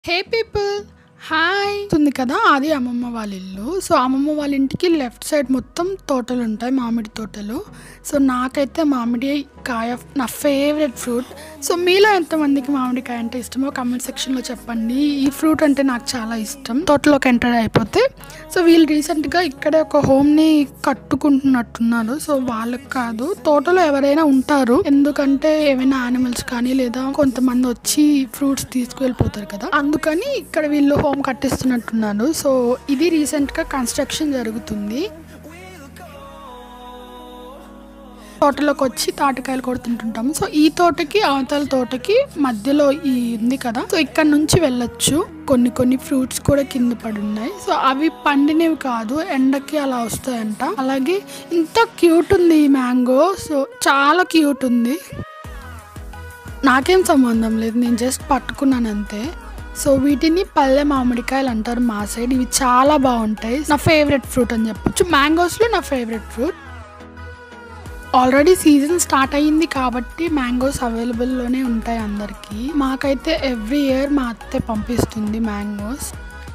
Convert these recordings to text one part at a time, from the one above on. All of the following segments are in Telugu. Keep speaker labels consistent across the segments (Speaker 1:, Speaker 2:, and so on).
Speaker 1: హే పీపుల్ హాయ్ ఉంది కదా అది అమ్మమ్మ వాళ్ళ ఇల్లు సో అమ్మమ్మ వాళ్ళ ఇంటికి లెఫ్ట్ సైడ్ మొత్తం తోటలు ఉంటాయి మామిడి తోటలు సో నాకైతే మామిడి కాయ నా ఫేవరెట్ ఫ్రూట్ సో మీలో ఎంతమందికి మామిడికాయ అంటే ఇష్టమో కమెంట్ సెక్షన్లో చెప్పండి ఈ ఫ్రూట్ అంటే నాకు చాలా ఇష్టం తోటలోకి ఎంటర్ అయిపోతే సో వీళ్ళు రీసెంట్గా ఇక్కడే ఒక హోమ్ని కట్టుకుంటున్నట్టున్నారు సో వాళ్ళకి కాదు తోటలో ఎవరైనా ఉంటారు ఎందుకంటే ఏమైనా యానిమల్స్ కానీ లేదా కొంతమంది వచ్చి ఫ్రూట్స్ తీసుకువెళ్ళిపోతారు కదా అందుకని ఇక్కడ వీళ్ళు హోమ్ కట్టిస్తున్నట్టున్నారు సో ఇది రీసెంట్గా కన్స్ట్రక్షన్ జరుగుతుంది తోటలోకి వచ్చి తాటికాయలు కూడా తింటుంటాము సో ఈ తోటకి అవతల తోటకి మధ్యలో ఈ ఉంది కదా సో ఇక్కడ నుంచి వెళ్ళొచ్చు కొన్ని కొన్ని ఫ్రూట్స్ కూడా కింద పడి ఉన్నాయి సో అవి పండినవి కాదు ఎండకి అలా వస్తాయంట అలాగే ఇంత క్యూట్ ఉంది ఈ మ్యాంగో సో చాలా క్యూట్ ఉంది నాకేం సంబంధం లేదు నేను జస్ట్ పట్టుకున్నాను అంతే సో వీటిని పల్లె మామిడికాయలు అంటారు మా సైడ్ ఇవి చాలా బాగుంటాయి నా ఫేవరెట్ ఫ్రూట్ అని చెప్పొచ్చు మ్యాంగోస్లో నా favourite fruit already season start అయ్యింది కాబట్టి మ్యాంగోస్ అవైలబుల్లోనే ఉంటాయి అందరికీ మాకైతే ఎవ్రీ ఇయర్ మా అత్తే పంపిస్తుంది మ్యాంగోస్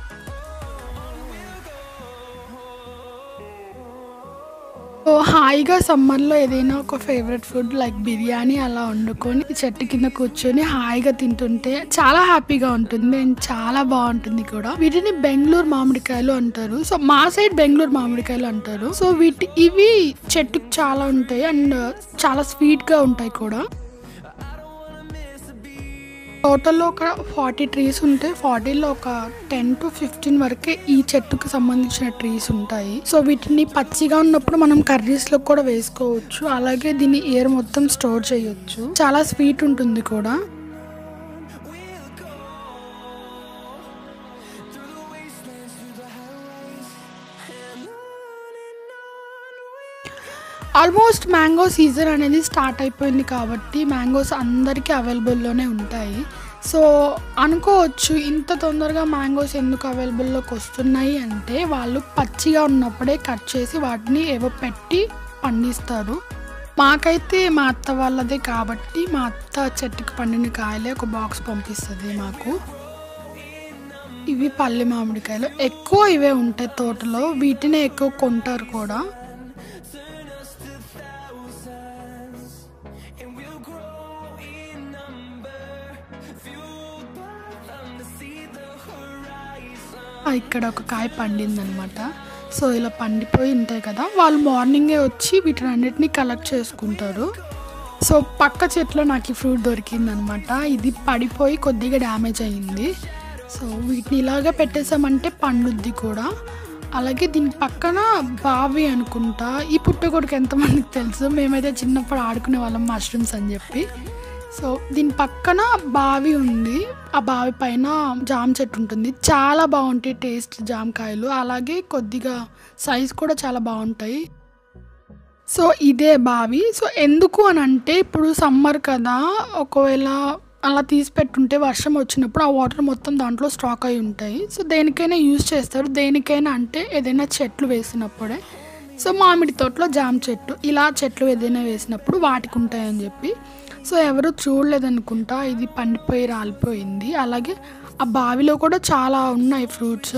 Speaker 1: సో హాయిగా సమ్మర్లో ఏదైనా ఒక ఫేవరెట్ ఫుడ్ లైక్ బిర్యానీ అలా వండుకొని చెట్టు కింద కూర్చొని హాయిగా తింటుంటే చాలా హ్యాపీగా ఉంటుంది అండ్ చాలా బాగుంటుంది కూడా వీటిని బెంగళూరు మామిడికాయలు అంటారు సో మా సైడ్ బెంగళూరు మామిడికాయలు అంటారు సో వీటి ఇవి చెట్టుకు చాలా ఉంటాయి అండ్ చాలా స్వీట్గా ఉంటాయి కూడా టోటల్లో ఒక ఫార్టీ ట్రీస్ ఉంటాయి ఫార్టీలో ఒక టెన్ టు ఫిఫ్టీన్ వరకే ఈ చెట్టుకు సంబంధించిన ట్రీస్ ఉంటాయి సో వీటిని పచ్చిగా ఉన్నప్పుడు మనం కర్రీస్ లో కూడా వేసుకోవచ్చు అలాగే దీన్ని ఇయర్ మొత్తం స్టోర్ చేయొచ్చు చాలా స్వీట్ ఉంటుంది కూడా ఆల్మోస్ట్ మ్యాంగో సీజన్ అనేది స్టార్ట్ అయిపోయింది కాబట్టి మ్యాంగోస్ అందరికీ అవైలబుల్లోనే ఉంటాయి సో అనుకోవచ్చు ఇంత తొందరగా మ్యాంగోస్ ఎందుకు అవైలబుల్లోకి వస్తున్నాయి అంటే వాళ్ళు పచ్చిగా ఉన్నప్పుడే కట్ చేసి వాటిని ఏవో పెట్టి పండిస్తారు మాకైతే మా అత్త వాళ్ళదే కాబట్టి మా అత్త చెట్టుకు పండిన కాయలే ఒక బాక్స్ పంపిస్తుంది మాకు ఇవి పల్లె మామిడికాయలు ఎక్కువ ఇవే ఉంటాయి తోటలో వీటినే ఎక్కువ కొంటారు కూడా ఆ, ఇక్కడ ఒక కాయ పండింది అనమాట సో ఇలా పండిపోయి ఉంటాయి కదా వాళ్ళు మార్నింగే వచ్చి వీటిని అన్నిటిని కలెక్ట్ చేసుకుంటారు సో పక్క చెట్లో నాకు ఈ ఫ్రూట్ దొరికింది అనమాట ఇది పడిపోయి కొద్దిగా డ్యామేజ్ అయ్యింది సో వీటిని ఇలాగే పెట్టేసామంటే పండుద్ది కూడా అలాగే దీని పక్కన బావి అనుకుంటా ఈ పుట్టగొడుకు ఎంతమందికి తెలుసు మేమైతే చిన్నప్పుడు ఆడుకునే వాళ్ళం మష్రూమ్స్ అని చెప్పి సో దీని పక్కన బావి ఉంది ఆ బావి పైన జామ చెట్టు ఉంటుంది చాలా బాగుంటాయి టేస్ట్ జామకాయలు అలాగే కొద్దిగా సైజ్ కూడా చాలా బాగుంటాయి సో ఇదే బావి సో ఎందుకు అని అంటే ఇప్పుడు సమ్మర్ కదా ఒకవేళ అలా తీసి పెట్టుంటే వర్షం వచ్చినప్పుడు ఆ వాటర్ మొత్తం దాంట్లో స్టాక్ అయి ఉంటాయి సో దేనికైనా యూజ్ చేస్తారు దేనికైనా అంటే ఏదైనా చెట్లు వేసినప్పుడే సో మామిడి తోటలో జామ చెట్టు ఇలా చెట్లు ఏదైనా వేసినప్పుడు వాటికి ఉంటాయని చెప్పి సో ఎవరు చూడలేదనుకుంటా ఇది పండిపోయి రాలిపోయింది అలాగే ఆ బావిలో కూడా చాలా ఉన్నాయి ఫ్రూట్స్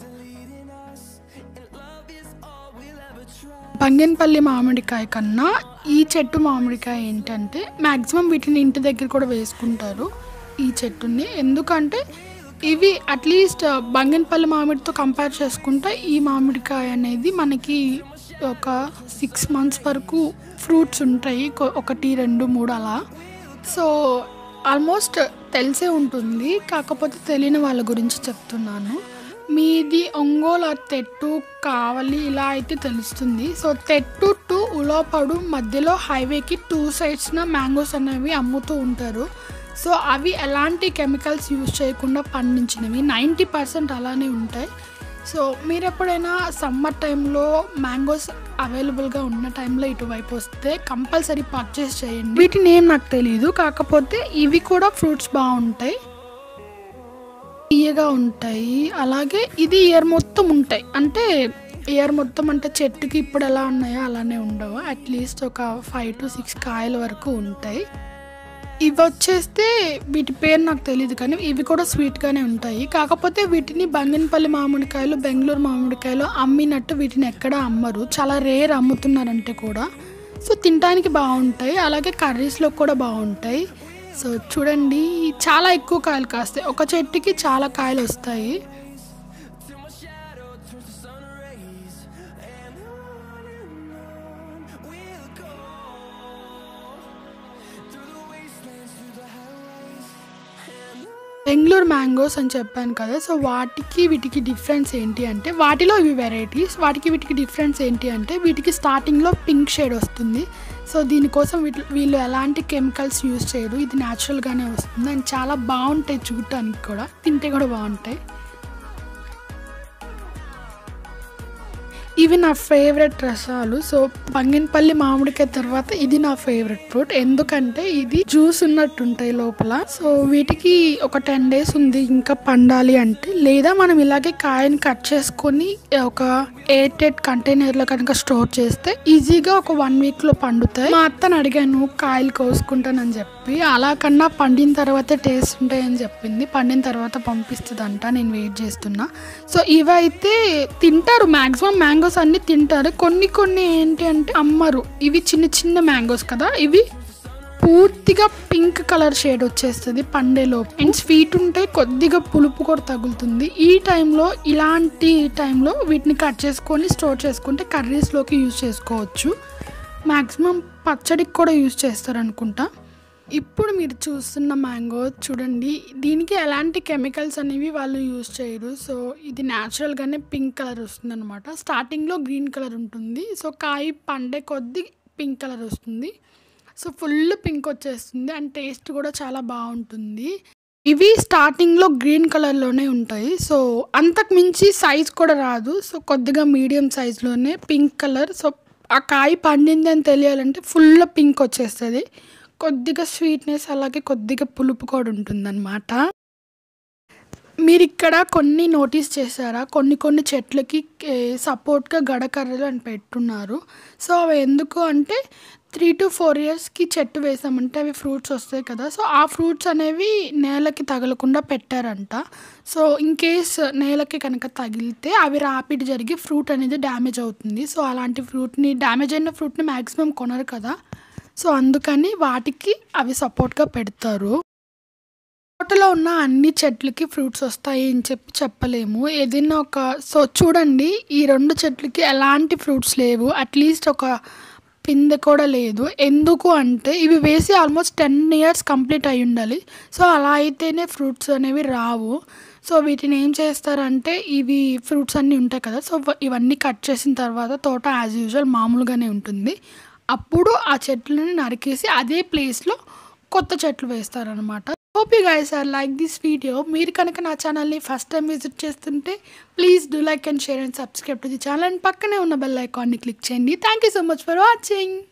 Speaker 1: బంగన్పల్లి మామిడికాయ కన్నా ఈ చెట్టు మామిడికాయ ఏంటంటే మ్యాక్సిమం వీటిని ఇంటి దగ్గర కూడా వేసుకుంటారు ఈ చెట్టుని ఎందుకంటే ఇవి అట్లీస్ట్ బంగన్పల్లి మామిడితో కంపేర్ చేసుకుంటే ఈ మామిడికాయ అనేది మనకి ఒక సిక్స్ మంత్స్ వరకు ఫ్రూట్స్ ఉంటాయి కొ- ఒకటి రెండు మూడు అలా సో ఆల్మోస్ట్ తెలిసే ఉంటుంది కాకపోతే తెలియని వాళ్ళ గురించి చెప్తున్నాను మీది ఒంగోలు ఆ తెట్టు కావాలి ఇలా అయితే తెలుస్తుంది సో తెట్టు టు ఉలోపడు మధ్యలో హైవేకి టూ సైడ్స్న మ్యాంగోస్ అనేవి అమ్ముతూ ఉంటారు సో అవి ఎలాంటి కెమికల్స్ యూజ్ చేయకుండా పండించినవి నైంటీ పర్సెంట్ అలానే ఉంటాయి సో మీరు ఎప్పుడైనా సమ్మర్ టైంలో మ్యాంగోస్ అవైలబుల్గా ఉన్న టైంలో ఇటువైపు వస్తే కంపల్సరీ పర్చేస్ చేయండి వీటి నేమ్ నాకు తెలియదు కాకపోతే ఇవి కూడా ఫ్రూట్స్ బాగుంటాయి తీయగా ఉంటాయి అలాగే ఇది ఇయర్ మొత్తం ఉంటాయి అంటే ఇయర్ మొత్తం అంటే చెట్టుకి ఇప్పుడు ఎలా ఉన్నాయో అలానే ఉండవు అట్లీస్ట్ ఒక ఫైవ్ టు సిక్స్ కాయల వరకు ఉంటాయి ఇవి వచ్చేస్తే వీటి పేరు నాకు తెలియదు కానీ ఇవి కూడా స్వీట్గానే ఉంటాయి కాకపోతే వీటిని బంగినపల్లి మామిడికాయలు బెంగళూరు మామిడికాయలు అమ్మినట్టు వీటిని ఎక్కడ అమ్మరు చాలా రేర్ అమ్ముతున్నారంటే కూడా సో తినడానికి బాగుంటాయి అలాగే కర్రీస్లో కూడా బాగుంటాయి సో చూడండి చాలా ఎక్కువ కాయలు కాస్తాయి ఒక చెట్టుకి చాలా కాయలు వస్తాయి బెంగళూరు మ్యాంగోస్ అని చెప్పాను కదా సో వాటికి వీటికి డిఫరెన్స్ ఏంటి అంటే వాటిలో ఇవి వెరైటీస్ వాటికి వీటికి డిఫరెన్స్ ఏంటి అంటే వీటికి స్టార్టింగ్లో పింక్ షేడ్ వస్తుంది సో దీనికోసం వీటి వీళ్ళు ఎలాంటి కెమికల్స్ యూజ్ చేయరు ఇది న్యాచురల్గానే వస్తుంది అండ్ చాలా బాగుంటాయి చూడటానికి కూడా తింటే కూడా బాగుంటాయి ఇవి నా ఫేవరెట్ రసాలు సో బంగినపల్లి మామిడికాయ తర్వాత ఇది నా ఫేవరెట్ ఫ్రూట్ ఎందుకంటే ఇది జ్యూస్ ఉన్నట్టు ఉంటాయి లోపల సో వీటికి ఒక టెన్ డేస్ ఉంది ఇంకా పండాలి అంటే లేదా మనం ఇలాగే కాయని కట్ చేసుకొని ఒక ఎయిటెడ్ కంటైనర్లో కనుక స్టోర్ చేస్తే ఈజీగా ఒక వన్ వీక్ లో పండుతాయి మా అత్తని అడిగాను కాయలు కోసుకుంటానని చెప్పి అలా కన్నా పండిన తర్వాతే టేస్ట్ ఉంటాయని చెప్పింది పండిన తర్వాత పంపిస్తుందంట నేను వెయిట్ చేస్తున్నా సో ఇవైతే తింటారు మాక్సిమం మ్యాంగోస్ అన్ని తింటారు కొన్ని కొన్ని ఏంటి అంటే అమ్మరు ఇవి చిన్న చిన్న మ్యాంగోస్ కదా ఇవి పూర్తిగా పింక్ కలర్ షేడ్ వచ్చేస్తుంది పండేలో అండ్ స్వీట్ ఉంటే కొద్దిగా పులుపు కూడా తగులుతుంది ఈ టైంలో ఇలాంటి టైంలో వీటిని కట్ చేసుకొని స్టోర్ చేసుకుంటే కర్రీస్లోకి యూజ్ చేసుకోవచ్చు మ్యాక్సిమం పచ్చడికి కూడా యూజ్ చేస్తారు అనుకుంటా ఇప్పుడు మీరు చూస్తున్న మ్యాంగో చూడండి దీనికి ఎలాంటి కెమికల్స్ అనేవి వాళ్ళు యూజ్ చేయరు సో ఇది న్యాచురల్గానే పింక్ కలర్ వస్తుంది అనమాట స్టార్టింగ్లో గ్రీన్ కలర్ ఉంటుంది సో కాయ పండే కొద్దీ పింక్ కలర్ వస్తుంది సో ఫుల్ పింక్ వచ్చేస్తుంది అండ్ టేస్ట్ కూడా చాలా బాగుంటుంది ఇవి స్టార్టింగ్లో గ్రీన్ కలర్లోనే ఉంటాయి సో అంతకు మించి సైజ్ కూడా రాదు సో కొద్దిగా మీడియం సైజ్లోనే పింక్ కలర్ సో ఆ కాయ పండింది అని తెలియాలంటే ఫుల్ పింక్ వచ్చేస్తుంది కొద్దిగా స్వీట్నెస్ అలాగే కొద్దిగా పులుపు కూడా ఉంటుందన్నమాట మీరు ఇక్కడ కొన్ని నోటీస్ చేశారా కొన్ని కొన్ని చెట్లకి సపోర్ట్గా గడకర్రలు అని పెట్టున్నారు సో అవి ఎందుకు అంటే త్రీ టు ఫోర్ ఇయర్స్కి చెట్టు వేసామంటే అవి ఫ్రూట్స్ వస్తాయి కదా సో ఆ ఫ్రూట్స్ అనేవి నేలకి తగలకుండా పెట్టారంట సో ఇన్ కేస్ నేలకి కనుక తగిలితే అవి రాపిడ్ జరిగి ఫ్రూట్ అనేది డ్యామేజ్ అవుతుంది సో అలాంటి ఫ్రూట్ని డ్యామేజ్ అయిన ఫ్రూట్ని మ్యాక్సిమం కొనరు కదా సో అందుకని వాటికి అవి సపోర్ట్గా పెడతారు తోటలో ఉన్న అన్ని చెట్లకి ఫ్రూట్స్ వస్తాయి అని చెప్పి చెప్పలేము ఏదైనా ఒక సో చూడండి ఈ రెండు చెట్లకి ఎలాంటి ఫ్రూట్స్ లేవు అట్లీస్ట్ ఒక పిందె కూడా లేదు ఎందుకు అంటే ఇవి వేసి ఆల్మోస్ట్ టెన్ ఇయర్స్ కంప్లీట్ అయి ఉండాలి సో అలా అయితేనే ఫ్రూట్స్ అనేవి రావు సో వీటిని ఏం చేస్తారంటే ఇవి ఫ్రూట్స్ అన్నీ ఉంటాయి కదా సో ఇవన్నీ కట్ చేసిన తర్వాత తోట యాజ్ యూజువల్ మామూలుగానే ఉంటుంది అప్పుడు ఆ చెట్లని నరికేసి అదే ప్లేస్లో కొత్త చెట్లు వేస్తారనమాట hope you guys are like this video మీరు కనుక నా ఛానల్ని ఫస్ట్ టైం విజిట్ చేస్తుంటే please do like and share and subscribe to the channel and పక్కనే ఉన్న బెల్ ఐకాన్ని క్లిక్ చేయండి thank you so much for watching